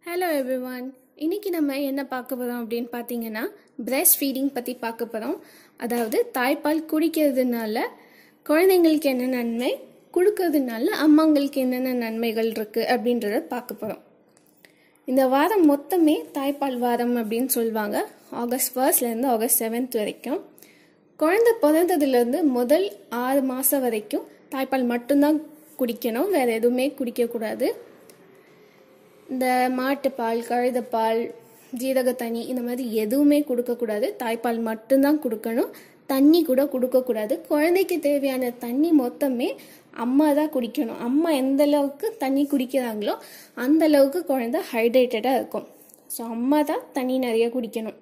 hello everyone இன்னைக்கு நம்ம என்ன பார்க்க போகிறோம் அப்படின்னு பார்த்தீங்கன்னா பிரெஸ்ட் ஃபீடிங் பற்றி பார்க்க போகிறோம் அதாவது தாய்ப்பால் குடிக்கிறதுனால குழந்தைங்களுக்கு என்ன நன்மை கொடுக்கறதுனால அம்மாங்களுக்கு என்னென்ன நன்மைகள் இருக்குது அப்படின்றத பார்க்க போகிறோம் இந்த வாரம் மொத்தமே தாய்ப்பால் வாரம் அப்படின்னு சொல்லுவாங்க ஆகஸ்ட் ஃபர்ஸ்ட்லேருந்து ஆகஸ்ட் செவன்த் வரைக்கும் குழந்தை பிறந்ததுலேருந்து முதல் ஆறு மாதம் வரைக்கும் தாய்ப்பால் மட்டும்தான் குடிக்கணும் வேறு எதுவுமே குடிக்கக்கூடாது இந்த மாட்டுப்பால் கழுதைப்பால் ஜீரக தண்ணி இந்த மாதிரி எதுவுமே கொடுக்கக்கூடாது தாய்ப்பால் மட்டும்தான் கொடுக்கணும் தண்ணி கூட கொடுக்கக்கூடாது குழந்தைக்கு தேவையான தண்ணி மொத்தமே அம்மா தான் குடிக்கணும் அம்மா எந்த அளவுக்கு தண்ணி குடிக்கிறாங்களோ அந்த அளவுக்கு குழந்தை ஹைட்ரேட்டடாக இருக்கும் ஸோ அம்மா தான் தண்ணி நிறைய குடிக்கணும்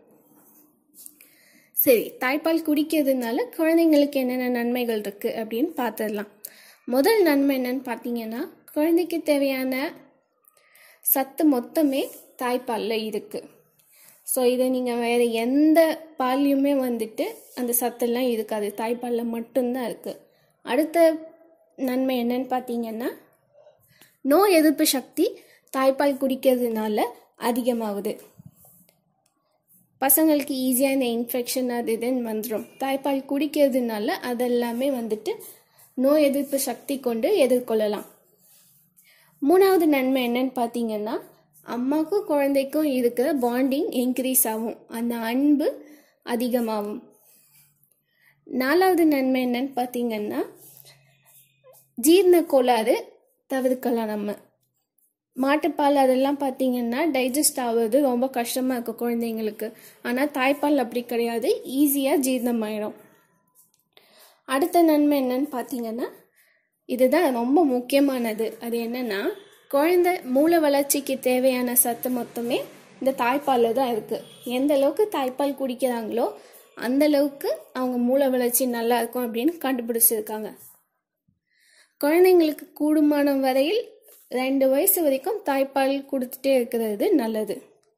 சரி தாய்ப்பால் குடிக்கிறதுனால குழந்தைங்களுக்கு என்னென்ன நன்மைகள் இருக்குது அப்படின்னு பார்த்துடலாம் முதல் நன்மை என்னன்னு பார்த்தீங்கன்னா குழந்தைக்கு தேவையான சத்து மொத்தமே தாய்ப்பாலில் இருக்குது ஸோ இதை நீங்கள் வேறு எந்த பால்லையுமே வந்துட்டு அந்த சத்தெல்லாம் இருக்காது தாய்ப்பாலில் மட்டும்தான் இருக்குது அடுத்த நன்மை என்னன்னு பார்த்தீங்கன்னா நோய் எதிர்ப்பு சக்தி தாய்ப்பால் குடிக்கிறதுனால அதிகமாகுது பசங்களுக்கு ஈஸியாக இந்த இன்ஃபெக்ஷன் அது இதுன்னு வந்துடும் தாய்ப்பால் குடிக்கிறதுனால அதெல்லாமே வந்துட்டு நோய் எதிர்ப்பு சக்தி கொண்டு எதிர்கொள்ளலாம் மூணாவது நன்மை என்னன்னு பார்த்தீங்கன்னா அம்மாக்கும் குழந்தைக்கும் இருக்கிற பாண்டிங் இன்க்ரீஸ் ஆகும் அந்த அன்பு அதிகமாகும் நாலாவது நன்மை என்னன்னு பார்த்தீங்கன்னா ஜீரண கோளாறு தவிர்க்கலாம் நம்ம மாட்டுப்பால் அதெல்லாம் பார்த்தீங்கன்னா டைஜஸ்ட் ஆகுறது ரொம்ப கஷ்டமாக இருக்கும் குழந்தைங்களுக்கு ஆனால் தாய்ப்பால் அப்படி கிடையாது ஈஸியாக ஜீரணமாயிடும் அடுத்த நன்மை என்னன்னு பார்த்தீங்கன்னா இதுதான் ரொம்ப முக்கியமானது அது என்னன்னா குழந்தை மூளை வளர்ச்சிக்கு தேவையான சத்து மொத்தமே இந்த தாய்ப்பாலில் தான் இருக்குது எந்த அளவுக்கு தாய்ப்பால் குடிக்கிறாங்களோ அந்த அளவுக்கு அவங்க மூளை வளர்ச்சி நல்லா இருக்கும் அப்படின்னு கண்டுபிடிச்சிருக்காங்க குழந்தைங்களுக்கு கூடுமான வரையில் ரெண்டு வயசு வரைக்கும் தாய்ப்பால் கொடுத்துட்டே இருக்கிறது நல்லது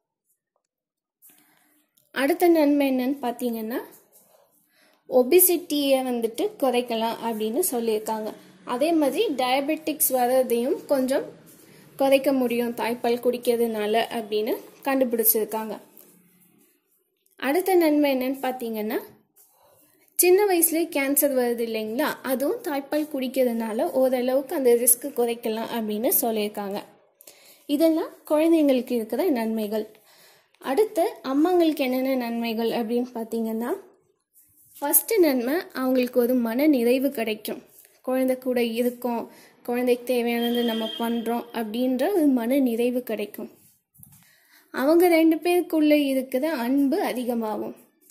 அடுத்த நன்மை என்னன்னு பார்த்தீங்கன்னா ஒபிசிட்டியை வந்துட்டு குறைக்கலாம் அப்படின்னு சொல்லியிருக்காங்க அதே மாதிரி டயபெட்டிக்ஸ் வர்றதையும் கொஞ்சம் குறைக்க முடியும் தாய்ப்பால் குடிக்கிறதுனால அப்படின்னு கண்டுபிடிச்சிருக்காங்க அடுத்த நன்மை என்னன்னு பார்த்தீங்கன்னா சின்ன வயசுலேயே கேன்சர் வருது இல்லைங்களா அதுவும் தாய்ப்பால் குடிக்கிறதுனால ஓரளவுக்கு அந்த ரிஸ்க் குறைக்கலாம் அப்படின்னு சொல்லியிருக்காங்க இதெல்லாம் குழந்தைங்களுக்கு இருக்கிற நன்மைகள் அடுத்து அம்மாங்களுக்கு என்னென்ன நன்மைகள் அப்படின்னு பார்த்தீங்கன்னா ஃபஸ்ட்டு நன்மை அவங்களுக்கு ஒரு மன நிறைவு கிடைக்கும் குழந்தை கூட இருக்கோம் குழந்தைக்கு தேவையானது நம்ம பண்ணுறோம் அப்படின்ற ஒரு மன நிறைவு கிடைக்கும் அவங்க ரெண்டு பேருக்குள்ளே இருக்கிற அன்பு அதிகமாகும்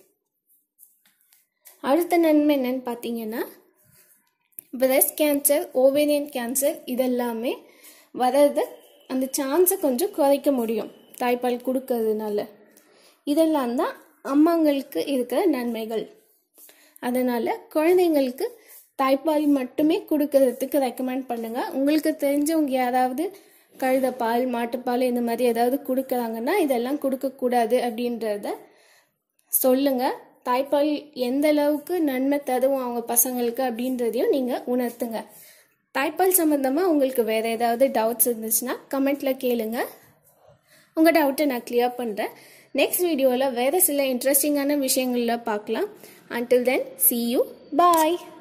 அடுத்த நன்மை என்னன்னு பார்த்தீங்கன்னா பிரெஸ்ட் கேன்சர் ஓவேரியன் கேன்சர் இதெல்லாமே வர்றது அந்த சான்ஸை கொஞ்சம் குறைக்க முடியும் தாய்ப்பால் கொடுக்கறதுனால இதெல்லாம் தான் அம்மாங்களுக்கு இருக்கிற நன்மைகள் அதனால் குழந்தைங்களுக்கு தாய்ப்பால் மட்டுமே கொடுக்கறதுக்கு ரெக்கமெண்ட் பண்ணுங்கள் உங்களுக்கு தெரிஞ்சவங்க யாராவது கழுதைப்பால் மாட்டுப்பால் இந்த மாதிரி ஏதாவது கொடுக்குறாங்கன்னா இதெல்லாம் கொடுக்கக்கூடாது அப்படின்றத சொல்லுங்கள் தாய்ப்பால் எந்த அளவுக்கு நன்மை தருவோம் அவங்க பசங்களுக்கு அப்படின்றதையும் நீங்கள் உணர்த்துங்க தாய்ப்பால் சம்மந்தமாக உங்களுக்கு வேறு ஏதாவது டவுட்ஸ் இருந்துச்சுன்னா கமெண்ட்டில் கேளுங்க உங்கள் டவுட்டை நான் கிளியர் பண்ணுறேன் நெக்ஸ்ட் வீடியோவில் வேறு சில இன்ட்ரெஸ்டிங்கான விஷயங்களில் பார்க்கலாம் until then see you bye